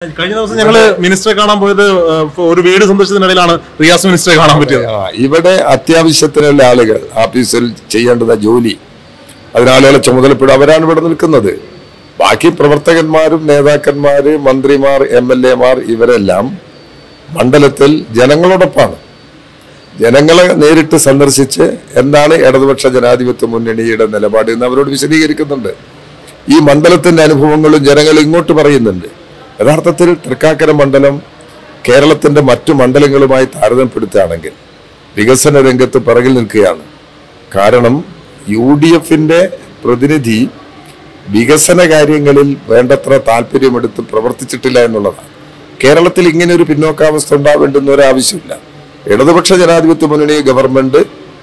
കഴിഞ്ഞ ദിവസം ഞങ്ങള് മിനിസ്റ്ററെ കാണാൻ പോയത് ഏഹ്, ഒരു വീട് സന്ദർശനത്തിനിടയിലാണ് റിയാസ് മിനിസ്റ്ററെ കാണാൻ പറ്റിയത് ആ, ഇവിടെ അത്യാവശ്യത്തിനുള്ള ആളുകൾ ഓഫീസിൽ ചെയ്യേണ്ടുന്ന ജോലി അതിനാളുകളെ ചുമതലപ്പെടും അവരാണ് ഇവിടെ നിൽക്കുന്നത് ബാക്കി പ്രവർത്തകന്മാരും നേതാക്കന്മാര് മന്ത്രിമാർ എം എൽ എമാർ ഇവരെല്ലാം മണ്ഡലത്തിൽ ജനങ്ങളോടൊപ്പമാണ് ജനങ്ങളെ നേരിട്ട് സന്ദർശിച്ച് എന്താണ് ഇടതുപക്ഷ ജനാധിപത്യ മുന്നണിയുടെ നിലപാട് എന്ന് അവരോട് വിശദീകരിക്കുന്നുണ്ട് ഈ മണ്ഡലത്തിന്റെ അനുഭവങ്ങളും ജനങ്ങൾ ഇങ്ങോട്ട് പറയുന്നുണ്ട് യഥാർത്ഥത്തിൽ തൃക്കാക്കര മണ്ഡലം കേരളത്തിന്റെ മറ്റു മണ്ഡലങ്ങളുമായി താരതമ്യപ്പെടുത്തുകയാണെങ്കിൽ വികസന രംഗത്ത് പിറകിൽ നിൽക്കുകയാണ് കാരണം യു ഡി എഫിന്റെ പ്രതിനിധി വികസന കാര്യങ്ങളിൽ വേണ്ടത്ര താല്പര്യമെടുത്ത് പ്രവർത്തിച്ചിട്ടില്ല എന്നുള്ളതാണ് കേരളത്തിൽ ഇങ്ങനെ ഒരു പിന്നോക്കാവസ്ഥ ഉണ്ടാവേണ്ടുന്ന ഒരു ആവശ്യമില്ല ഇടതുപക്ഷ ജനാധിപത്യ മുന്നണി ഗവൺമെന്റ്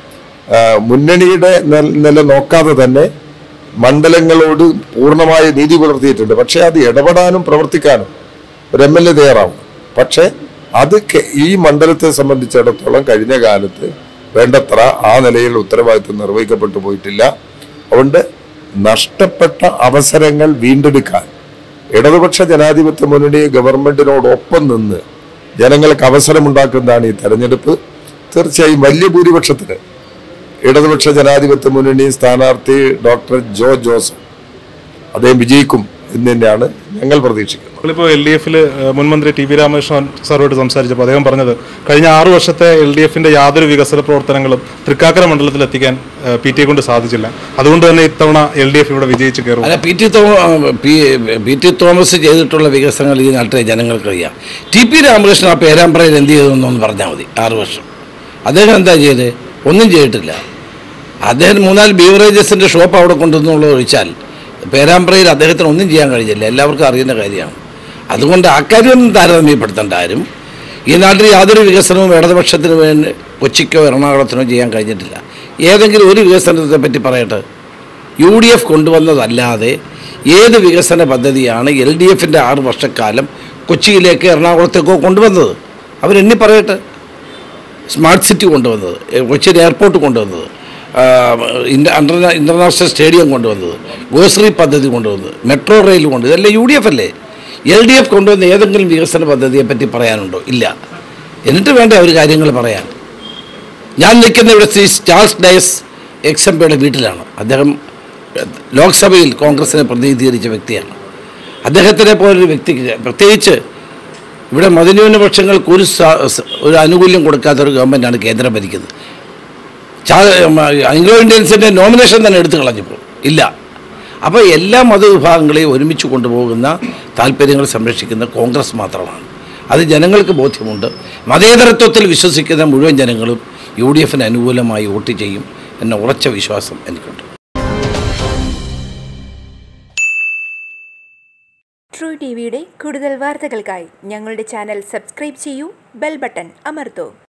ആ, മുന്നണിയുടെ നെ- നില നോക്കാതെ തന്നെ മണ്ഡലങ്ങളോട് പൂർണ്ണമായ നീതി പുലർത്തിയിട്ടുണ്ട് പക്ഷെ അത് ഇടപെടാനും പ്രവർത്തിക്കാനും ഒരു എം എൽ എ തയ്യാറാവും പക്ഷെ അത് കെ- ഈ മണ്ഡലത്തെ സംബന്ധിച്ചിടത്തോളം കഴിഞ്ഞ കാലത്ത് വേണ്ടത്ര ആ നിലയിൽ ഉത്തരവാദിത്വം നിർവഹിക്കപ്പെട്ടു പോയിട്ടില്ല അതുകൊണ്ട് നഷ്ടപ്പെട്ട അവസരങ്ങൾ വീണ്ടെടുക്കാൻ ഇടതുപക്ഷ ജനാധിപത്യ മുന്നണി ഗവൺമെന്റിനോടൊപ്പം നിന്ന് ജനങ്ങൾക്ക് അവസരമുണ്ടാക്കുന്നതാണ് ഈ തെരഞ്ഞെടുപ്പ് തീർച്ചയായും വലിയ ഭൂരിപക്ഷത്തിന് ഇടതുപക്ഷ ജനാധിപത്യ മുന്നണി സ്ഥാനാർത്ഥി ഡോക്ടർ ജോ ജോസഫ് അദ്ദേഹം വിജയിക്കും എന്ന് തന്നെയാണ് ഞങ്ങൾ പ്രതീക്ഷിക്കുന്നത് ഇപ്പോൾ എൽ ഡി എഫിൽ മുൻമന്ത്രി ടി വി രാമകൃഷ്ണൻ സാറോട് സംസാരിച്ചപ്പോൾ അദ്ദേഹം പറഞ്ഞത് കഴിഞ്ഞ ആറു വർഷത്തെ എൽ ഡി എഫിന്റെ യാതൊരു വികസന പ്രവർത്തനങ്ങളും തൃക്കാക്കര മണ്ഡലത്തിൽ എത്തിക്കാൻ പി ടി കൊണ്ട് സാധിച്ചില്ല അതുകൊണ്ട് തന്നെ ഇത്തവണ എൽ ഡി എഫ് ഇവിടെ വിജയിച്ച് കയറും അല്ല P T Thoma P P T Thomas ചെയ്തിട്ടുള്ള വികസനങ്ങൾ ഈ നാട്ടിലെ ജനങ്ങൾക്കറിയാം ടി പി രാമകൃഷ്ണൻ ആ പേരാമ്പ്രയിൽ എന്ത് ചെയ്തു എന്നൊന്ന് പറഞ്ഞാൽ മതി ആറ് വർഷം അദ്ദേഹം എന്താ ചെയ്തത് ഒന്നും ചെയ്തിട്ടില്ല അദ്ദേഹം മൂന്നാല് ബീവറേജസിൻ്റെ ഷോപ്പ് അവിടെ കൊണ്ടുവന്നുള്ളത് ഒഴിച്ചാൽ പേരാമ്പ്രയിൽ അദ്ദേഹത്തിന് ഒന്നും ചെയ്യാൻ കഴിഞ്ഞില്ല എല്ലാവർക്കും അറിയുന്ന കാര്യമാണ് അതുകൊണ്ട് ആ കാര്യമൊന്നും താരതമ്യപ്പെടുത്തേണ്ട ആരും ഈ നാട്ടിൽ യാതൊരു വികസനവും ഇടതുപക്ഷത്തിന് വേണ്ടി കൊച്ചിക്കോ എറണാകുളത്തിനോ ചെയ്യാൻ കഴിഞ്ഞിട്ടില്ല ഏതെങ്കിലും ഒരു വികസനത്തെ പറ്റി പറയട്ടെ യു ഡി എഫ് കൊണ്ടുവന്നതല്ലാതെ ഏത് വികസന പദ്ധതിയാണ് എൽ ഡി എഫിൻ്റെ ആറ് വർഷക്കാലം കൊച്ചിയിലേക്ക് എറണാകുളത്തേക്കോ കൊണ്ടുവന്നത് അവരെണ്ണി പറയട്ടെ സ്മാർട്ട് സിറ്റി കൊണ്ടുവന്നത് എ, കൊച്ചിൻ എയർപോർട്ട് കൊണ്ടുവന്നത് ആ, ഇൻ്റ- അണ്ടർനാ- ഇൻ്റർനാഷണൽ സ്റ്റേഡിയം കൊണ്ടുവന്നത് ഗോശ്രീ പദ്ധതി കൊണ്ടുവന്നത് മെട്രോ റെയിൽ കൊണ്ട് ഇതെല്ലാം യു ഡി എഫ് അല്ലേ എൽ ഡി എഫ് കൊണ്ടുവന്ന ഏതെങ്കിലും വികസന പദ്ധതിയെ പറ്റി പറയാനുണ്ടോ ഇല്ല എന്നിട്ട് വേണ്ടേ അവർ കാര്യങ്ങൾ പറയാൻ ഞാൻ നിൽക്കുന്ന ഇവിടെ Shri Charles Dias ex M പിയുടെ വീട്ടിലാണ് അദ്ദേഹം ലോക്സഭയിൽ കോൺഗ്രസിനെ പ്രതിനിധീകരിച്ച വ്യക്തിയാണ് അദ്ദേഹത്തിനെ പോലൊരു വ്യക്തിക്ക് പ്രത്യേകിച്ച് ഇവിടെ മതന്യൂനപക്ഷങ്ങൾക്ക് ഒരു സ- സ- ഒരു ആനുകൂല്യം കൊടുക്കാത്ത ഒരു ഗവൺമെൻറ്റാണ് കേന്ദ്രം ഭരിക്കുന്നത് ചാ- മ- ആംഗ്ലോ ഇന്ത്യൻസിൻ്റെ നോമിനേഷൻ തന്നെ എടുത്തു കളഞ്ഞപ്പോൾ ഇല്ല അപ്പോൾ എല്ലാ മതവിഭാഗങ്ങളെയും ഒരുമിച്ച് കൊണ്ടുപോകുന്ന താല്പര്യങ്ങൾ സംരക്ഷിക്കുന്ന കോൺഗ്രസ് മാത്രമാണ് അത് ജനങ്ങൾക്ക് ബോധ്യമുണ്ട് മതേതരത്വത്തിൽ വിശ്വസിക്കുന്ന മുഴുവൻ ജനങ്ങളും യു ഡി എഫിന് അനുകൂലമായി വോട്ട് ചെയ്യും എന്ന ഉറച്ച വിശ്വാസം എനിക്കുണ്ട് ട്രൂ ടി വിയുടെ കൂടുതൽ വാർത്തകൾക്കായി ഞങ്ങളുടെ ചാനൽ സബ്സ്ക്രൈബ് ചെയ്യൂ ബെൽ ബട്ടൺ അമർത്തൂ